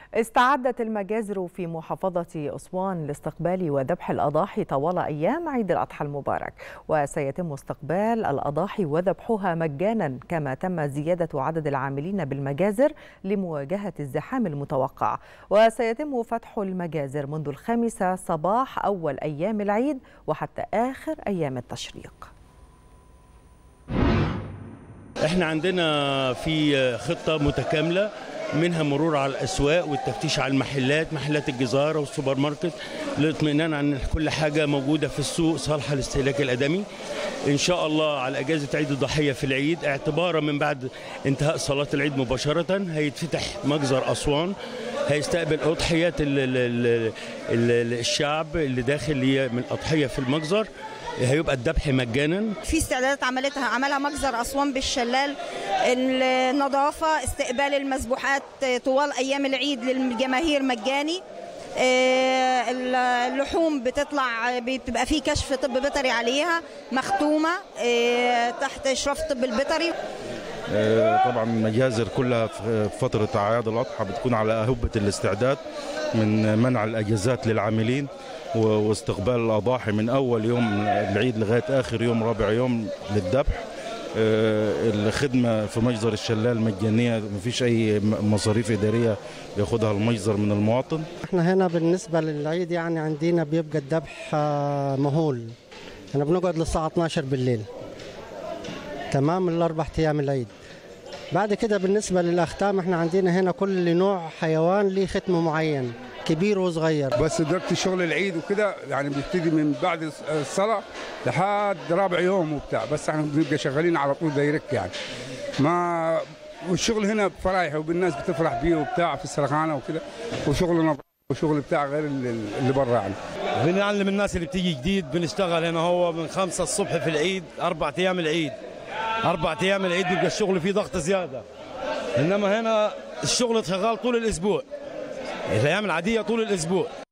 استعدت المجازر في محافظة أسوان لاستقبال وذبح الأضاحي طوال أيام عيد الأضحى المبارك وسيتم استقبال الأضاحي وذبحها مجانا كما تم زيادة عدد العاملين بالمجازر لمواجهة الزحام المتوقع وسيتم فتح المجازر منذ الخامسة صباح أول أيام العيد وحتى آخر أيام التشريق احنا عندنا في خطة متكاملة منها مرور على الاسواق والتفتيش على المحلات محلات الجزاره والسوبر ماركت للاطمئنان عن كل حاجه موجوده في السوق صالحه للاستهلاك الادمي ان شاء الله على اجازه عيد الضحيه في العيد اعتبارا من بعد انتهاء صلاه العيد مباشره هيتفتح مجزر اسوان هيستقبل اضحيات الشعب اللي داخل من الاضحيه في المجزر هيبقى الذبح مجانا في استعدادات عملتها عملها مجزر اسوان بالشلال النظافه استقبال المذبوحات طوال ايام العيد للجماهير مجاني اللحوم بتطلع بتبقى في كشف طب بيطري عليها مختومه تحت اشراف الطب البيطري طبعا المجازر كلها في فتره اعياد الاضحى بتكون على اهبه الاستعداد من منع الاجازات للعاملين واستقبال الاضاحي من اول يوم العيد لغايه اخر يوم رابع يوم للذبح الخدمه في مجزر الشلال مجانيه ما فيش اي مصاريف اداريه بياخدها المجزر من المواطن احنا هنا بالنسبه للعيد يعني عندنا بيبقى الذبح مهول احنا بنقعد للساعه 12 بالليل تمام الاربع ايام العيد بعد كده بالنسبه للاختام احنا عندنا هنا كل نوع حيوان ليه ختم معين كبير وصغير بس دلوقتي شغل العيد وكده يعني بيبتدي من بعد الصلاه لحد رابع يوم وبتاع بس احنا بنبقى شغالين على طول دايركت يعني ما والشغل هنا فرايح وبالناس بتفرح بيه وبتاع في السرخانه وكده وشغلنا وشغل بتاع غير اللي برا يعني بنعلم الناس اللي بتيجي جديد بنشتغل هنا هو من خمسة الصبح في العيد أربع أيام العيد أربع أيام العيد بيبقى الشغل فيه ضغط زيادة إنما هنا الشغل شغال طول الأسبوع الايام العاديه طول الاسبوع